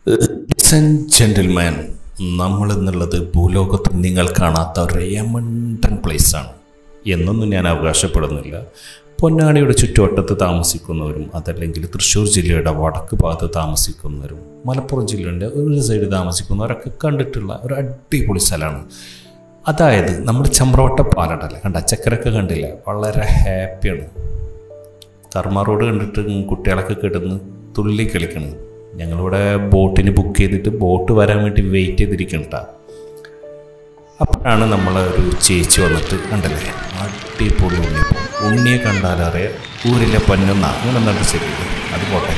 gentleman നമ്മൾ എന്നുള്ളത് ഭൂലോകത്ത് നിങ്ങൾ കാണാത്ത ഒരു യമണ്ടൻ പ്ലേസാണ് എന്നൊന്നും ഞാൻ അവകാശപ്പെടുന്നില്ല പൊന്നാണിയുടെ ചുറ്റുവട്ടത്ത് താമസിക്കുന്നവരും അതല്ലെങ്കിൽ തൃശ്ശൂർ ജില്ലയുടെ വടക്ക് ഭാഗത്ത് താമസിക്കുന്നവരും മലപ്പുറം ജില്ലയുടെ ഒരു സൈഡ് താമസിക്കുന്നവരൊക്കെ കണ്ടിട്ടുള്ള ഒരു അടിപൊളി സ്ഥലമാണ് അതായത് നമ്മൾ ചമ്രവട്ട പാലടല്ലേ കണ്ട ചക്കരൊക്കെ കണ്ടില്ല വളരെ ഹാപ്പിയാണ് കർമ്മ റോഡ് കണ്ടിട്ട് കുട്ടികളൊക്കെ കിടന്ന് തുള്ളി കളിക്കണം ഞങ്ങളിവിടെ ബോട്ടിന് ബുക്ക് ചെയ്തിട്ട് ബോട്ട് വരാൻ വേണ്ടി വെയിറ്റ് ചെയ്തിരിക്കണ്ട അപ്പോഴാണ് നമ്മളെ ഒരു ചേച്ചി വന്നിട്ട് കണ്ടല്ലേ അടിപൊളി ഉണ്ണിയപ്പം ഉണ്ണിയെ കണ്ടാലറിയാം ഊരിലെ പൊന്നൊന്ന അങ്ങനെ എന്നിട്ട് ശരി അത് പോട്ടെ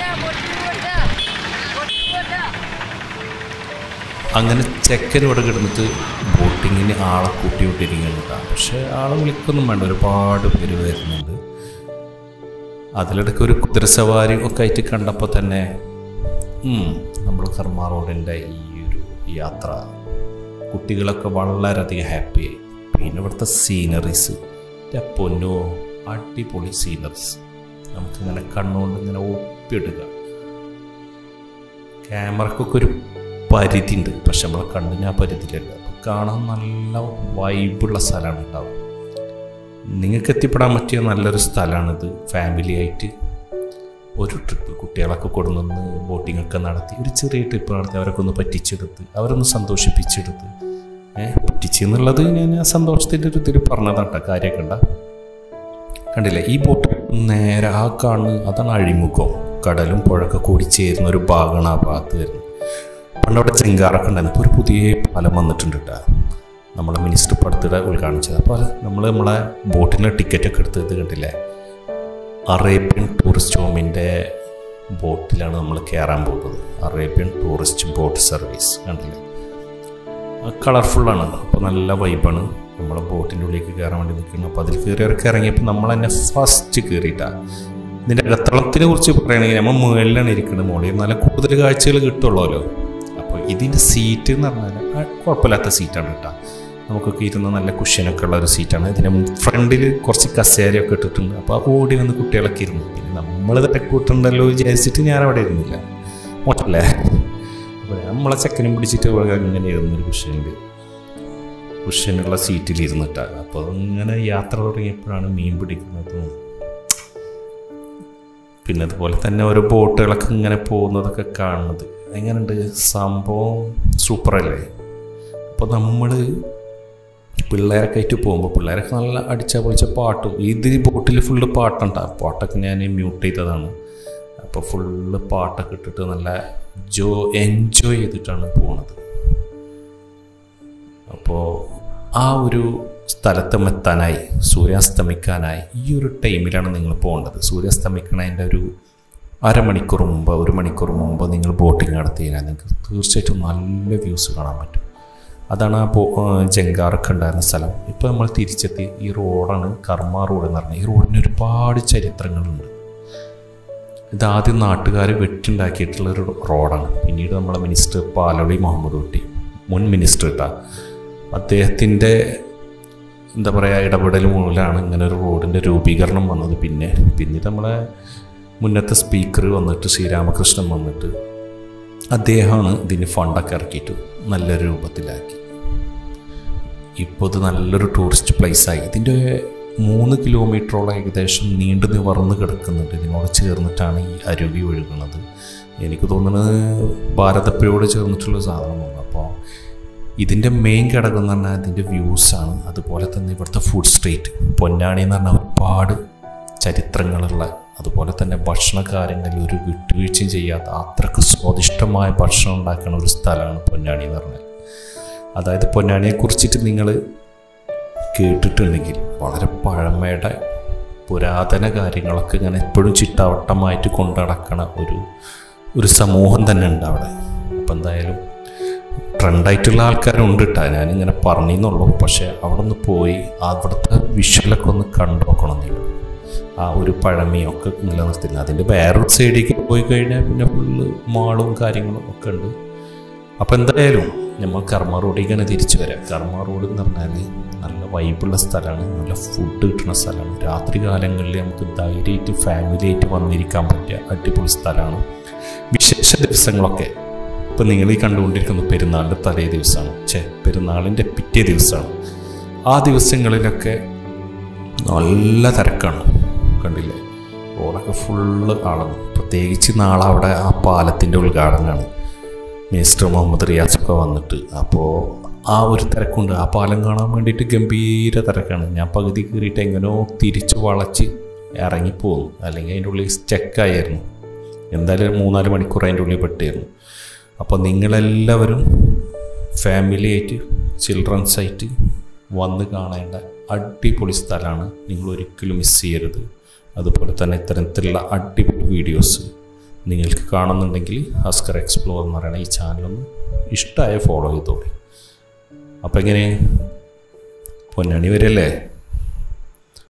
അങ്ങനെ ചെക്കൻ ഇവിടെ കിടന്നിട്ട് ബോട്ടിങ്ങിന് ആളെ കൂട്ടി വിട്ടിരിക്കുന്നുണ്ട് പക്ഷേ ആളെ വിളിക്കൊന്നും വേണ്ട ഒരുപാട് പേര് വരുന്നുണ്ട് അതിലിടയ്ക്ക് ഒരു കുതിരസവാരി ഒക്കെ ആയിട്ട് കണ്ടപ്പോൾ തന്നെ നമ്മൾ കർമ്മ റോഡിൻ്റെ ഈ ഒരു യാത്ര കുട്ടികളൊക്കെ വളരെയധികം ഹാപ്പിയായി പിന്നെ ഇവിടുത്തെ സീനറീസ് പൊന്നോ അടിപൊളി സീനറീസ് നമുക്കിങ്ങനെ കണ്ണുകൊണ്ട് ഇങ്ങനെ ഒപ്പിയെടുക്കുക ക്യാമറക്കൊക്കെ ഒരു പരിധി ഉണ്ട് പക്ഷെ നമ്മളെ കണ്ണിന് ആ പരിധിയിലല്ല അപ്പോൾ കാണാൻ നല്ല വൈബുള്ള സ്ഥലമാണ് ഉണ്ടാവും നിങ്ങൾക്ക് എത്തിപ്പെടാൻ പറ്റിയ നല്ലൊരു സ്ഥലമാണിത് ഫാമിലി ആയിട്ട് ഒരു ട്രിപ്പ് കുട്ടികളൊക്കെ കൊണ്ടുവന്ന് ബോട്ടിംഗ് ഒക്കെ നടത്തി ഒരു ചെറിയ ട്രിപ്പ് നടത്തി അവരൊക്കെ ഒന്ന് പറ്റിച്ചെടുത്ത് അവരൊന്ന് സന്തോഷിപ്പിച്ചെടുത്ത് ഏഹ് പറ്റിച്ചെന്നുള്ളത് ഞാൻ ആ സന്തോഷത്തിൻ്റെ ഒരു ഇതിൽ പറഞ്ഞതാണ് കേട്ടോ കാര്യമൊക്കെ ഉണ്ട കണ്ടില്ലേ ഈ ബോട്ട് നേരെ ആ കാണുന്ന അതാണ് അഴിമുഖം കടലും പുഴയൊക്കെ കൂടി ചേരുന്ന ഒരു ഭാഗമാണ് ആ ഭാഗത്ത് വരുന്നത് പണ്ടവിടെ ചെങ്കാറൊക്കെ ഉണ്ടായിരുന്നു ഇപ്പോൾ ഒരു പുതിയ പാലം വന്നിട്ടുണ്ട് കേട്ടോ നമ്മളെ മിനിസ്റ്റർ പടുത്തിടെ ഉദ്ഘാടനം അപ്പോൾ നമ്മൾ നമ്മളെ ബോട്ടിൻ്റെ ടിക്കറ്റൊക്കെ എടുത്ത് ഇത് കണ്ടില്ലേ അറേബ്യൻ ടൂറിസ്റ്റ് ഹോമിൻ്റെ ബോട്ടിലാണ് നമ്മൾ കയറാൻ പോകുന്നത് അറേബ്യൻ ടൂറിസ്റ്റ് ബോട്ട് സർവീസ് കണ്ടില്ലേ കളർഫുള്ളാണ് അപ്പോൾ നല്ല വൈബാണ് നമ്മളെ ബോട്ടിൻ്റെ ഉള്ളിലേക്ക് കയറാൻ വേണ്ടി നിൽക്കുന്നു അപ്പോൾ അതിൽ കയറിയവർക്ക് ഇറങ്ങിയപ്പോൾ നമ്മൾ തന്നെ ഫസ്റ്റ് കയറിയിട്ടാണ് ഇതിൻ്റെ അകത്തളത്തിനെ കുറിച്ച് പറയുകയാണെങ്കിൽ നമ്മൾ മുകളിലാണ് ഇരിക്കുന്നത് മുകളിൽ നല്ല കൂടുതൽ കാഴ്ചകൾ കിട്ടുള്ളൂല്ലോ അപ്പോൾ ഇതിൻ്റെ സീറ്റ് എന്ന് പറഞ്ഞാൽ കുഴപ്പമില്ലാത്ത സീറ്റാണ് കേട്ടോ നമുക്കൊക്കെ ഇരുന്ന് നല്ല കുഷ്യനൊക്കെ ഉള്ള ഒരു സീറ്റാണ് ഇതിൻ്റെ ഫ്രണ്ടിൽ കുറച്ച് കസേരയൊക്കെ ഇട്ടിട്ടുണ്ട് അപ്പോൾ ഓടി വന്ന് കുട്ടികളൊക്കെ ഇരുന്നു പിന്നെ നമ്മൾ തിരക്കൂട്ടുണ്ടല്ലോ വിചാരിച്ചിട്ട് ഞാൻ അവിടെ ഇരുന്നില്ല മോശമല്ലേ അപ്പോൾ നമ്മളെ ചെക്കനും പിടിച്ചിട്ട് ഇങ്ങനെ ഇരുന്നൊരു കുഷ്യനുണ്ട് കുഷ്യനുള്ള സീറ്റിൽ ഇരുന്നിട്ടാണ് അപ്പോൾ ഇങ്ങനെ യാത്ര തുടങ്ങിയപ്പോഴാണ് മീൻ പിടിക്കുന്നതും പിന്നെ അതുപോലെ തന്നെ ഓരോ ബോട്ടുകളൊക്കെ ഇങ്ങനെ പോകുന്നതൊക്കെ കാണുന്നത് എങ്ങനെയുണ്ട് സംഭവം സൂപ്പറല്ലേ അപ്പോൾ നമ്മൾ പിള്ളേരൊക്കെ ആയിട്ട് പോകുമ്പോൾ പിള്ളേരൊക്കെ നല്ല അടിച്ച പൊളിച്ച പാട്ടും ഇത് ബോട്ടിൽ ഫുള്ള് പാട്ടുണ്ടാകും പാട്ടൊക്കെ ഞാൻ മ്യൂട്ട് ചെയ്തതാണ് അപ്പോൾ ഫുള്ള് പാട്ടൊക്കെ ഇട്ടിട്ട് നല്ല ജോ എൻജോയ് ചെയ്തിട്ടാണ് പോണത് അപ്പോൾ ആ ഒരു സ്ഥലത്തും എത്താനായി സൂര്യാസ്തമിക്കാനായി ഈ ഒരു ടൈമിലാണ് നിങ്ങൾ പോകേണ്ടത് സൂര്യാസ്തമിക്കണതിൻ്റെ ഒരു അരമണിക്കൂർ മുമ്പ് ഒരു മണിക്കൂർ മുമ്പ് നിങ്ങൾ ബോട്ടിങ് നടത്തി കഴിഞ്ഞാൽ നിങ്ങൾക്ക് തീർച്ചയായിട്ടും നല്ല വ്യൂസ് കാണാൻ പറ്റും അതാണ് ആ ബോ ജങ്കാറൊക്കെ ഉണ്ടായിരുന്ന സ്ഥലം ഇപ്പോൾ നമ്മൾ തിരിച്ചെത്തി ഈ റോഡാണ് കർമ്മ റോഡ് എന്ന് പറഞ്ഞാൽ ഈ റോഡിന് ഒരുപാട് ചരിത്രങ്ങളുണ്ട് ഇതാദ്യം നാട്ടുകാർ വെട്ടുണ്ടാക്കിയിട്ടുള്ള ഒരു റോഡാണ് പിന്നീട് നമ്മളെ മിനിസ്റ്റർ പാലൊളി മുഹമ്മദ് കുട്ടി മുൻ മിനിസ്റ്റർ ഇട്ടാ അദ്ദേഹത്തിൻ്റെ എന്താ പറയുക ഇടപെടൽ മൂലമാണ് ഇങ്ങനെ ഒരു റോഡിൻ്റെ രൂപീകരണം വന്നത് പിന്നെ പിന്നീട് നമ്മളെ മുന്നത്തെ സ്പീക്കർ വന്നിട്ട് ശ്രീരാമകൃഷ്ണൻ വന്നിട്ട് അദ്ദേഹമാണ് ഇതിന് ഫണ്ടൊക്കെ ഇറക്കിയിട്ട് നല്ല രൂപത്തിലാക്കി ഇപ്പോൾ ഇത് നല്ലൊരു ടൂറിസ്റ്റ് പ്ലേസായി ഇതിൻ്റെ മൂന്ന് കിലോമീറ്ററോളം ഏകദേശം നീണ്ടു നിവർന്ന് കിടക്കുന്നുണ്ട് ഇതിനോട് ചേർന്നിട്ടാണ് ഈ അരുവി ഒഴുകുന്നത് എനിക്ക് തോന്നുന്നത് ഭാരതപ്പുഴയോട് ചേർന്നിട്ടുള്ള സാധനമാണ് അപ്പോൾ ഇതിൻ്റെ മെയിൻ ഘടകം എന്ന് പറഞ്ഞാൽ ഇതിൻ്റെ വ്യൂസാണ് അതുപോലെ തന്നെ ഇവിടുത്തെ ഫുഡ് സ്ട്രീറ്റ് പൊന്നാണി എന്ന് പറഞ്ഞാൽ ഒരുപാട് ചരിത്രങ്ങളുള്ള അതുപോലെ തന്നെ ഭക്ഷണ കാര്യങ്ങളിൽ ഒരു വിട്ടുവീഴ്ചയും ചെയ്യാത്ത അത്രക്ക് സ്വാദിഷ്ടമായ ഭക്ഷണം ഉണ്ടാക്കുന്ന ഒരു സ്ഥലമാണ് പൊന്നാണി എന്ന് പറഞ്ഞാൽ അതായത് പൊന്നാണിയെ കുറിച്ചിട്ട് നിങ്ങൾ കേട്ടിട്ടുണ്ടെങ്കിൽ വളരെ പഴമയുടെ പുരാതന കാര്യങ്ങളൊക്കെ ഇങ്ങനെ എപ്പോഴും ചിട്ടാവട്ടമായിട്ട് കൊണ്ടു നടക്കണ ഒരു ഒരു സമൂഹം തന്നെ ഉണ്ട് അവിടെ അപ്പം എന്തായാലും ട്രെൻഡായിട്ടുള്ള ആൾക്കാരുണ്ട് കേട്ടോ ഞാനിങ്ങനെ പറഞ്ഞെന്നുള്ളൂ പക്ഷേ അവിടെ നിന്ന് പോയി അവിടുത്തെ വിഷ്വലൊക്കെ ഒന്ന് കണ്ടു നോക്കണം നിങ്ങൾ ആ ഒരു പഴമയൊക്കെ നിലനിർത്തുന്നത് അതിൻ്റെ വേറൊരു സൈഡിലേക്ക് പോയി കഴിഞ്ഞാൽ പിന്നെ ഫുള്ള് മാളും കാര്യങ്ങളും ഒക്കെ ഉണ്ട് അപ്പോൾ എന്തായാലും നമ്മൾ കർമ്മ റോഡിലേക്കാണ് തിരിച്ചു വരാം കർമ്മ റോഡ് എന്ന് പറഞ്ഞാൽ നല്ല വൈബുള്ള സ്ഥലമാണ് നല്ല ഫുഡ് കിട്ടുന്ന സ്ഥലമാണ് രാത്രി കാലങ്ങളിൽ നമുക്ക് ധൈര്യമായിട്ട് ഫാമിലിയായിട്ട് വന്നിരിക്കാൻ പറ്റിയ അടിപൊളി സ്ഥലമാണ് വിശേഷ ദിവസങ്ങളൊക്കെ ഇപ്പം നിങ്ങൾ ഈ കണ്ടുകൊണ്ടിരിക്കുന്ന പെരുന്നാളിൻ്റെ തലേ ദിവസമാണ് ഛേ പെരുന്നാളിൻ്റെ പിറ്റേ ദിവസമാണ് ആ ദിവസങ്ങളിലൊക്കെ നല്ല തിരക്കാണ് കണ്ടില്ലേ റോഡൊക്കെ ഫുള്ള് ആളാണ് പ്രത്യേകിച്ച് നാളെ അവിടെ ആ പാലത്തിൻ്റെ ഉദ്ഘാടനമാണ് മിനിസ്റ്റർ മുഹമ്മദ് റിയാസൊക്കെ വന്നിട്ട് അപ്പോൾ ആ ഒരു തിരക്കുണ്ട് ആ പാലം കാണാൻ വേണ്ടിയിട്ട് ഗംഭീര തിരക്കാണ് ഞാൻ പകുതി കയറിയിട്ട് എങ്ങനെയോ തിരിച്ച് വളച്ച് ഇറങ്ങിപ്പോന്നു അല്ലെങ്കിൽ അതിൻ്റെ ഉള്ളിൽ സ്റ്റക്കായിരുന്നു എന്തായാലും ഒരു മൂന്നാല് മണിക്കൂർ അതിൻ്റെ ഉള്ളിൽ പെട്ടായിരുന്നു അപ്പോൾ നിങ്ങളെല്ലാവരും ഫാമിലിയായിട്ട് ചിൽഡ്രൻസ് ആയിട്ട് വന്ന് കാണേണ്ട അടിപൊളി സ്ഥലമാണ് നിങ്ങൾ ഒരിക്കലും മിസ് ചെയ്യരുത് അതുപോലെ തന്നെ ഇത്തരത്തിലുള്ള അടിപൊളി വീഡിയോസ് നിങ്ങൾക്ക് കാണുന്നുണ്ടെങ്കിൽ ഹസ്കർ എക്സ്പ്ലോർ എന്ന് പറയുന്ന ഈ ചാനലൊന്ന് ഇഷ്ടമായ ഫോളോ ചെയ്തോളി അപ്പോൾ എങ്ങനെ പൊന്നാണി വരല്ലേ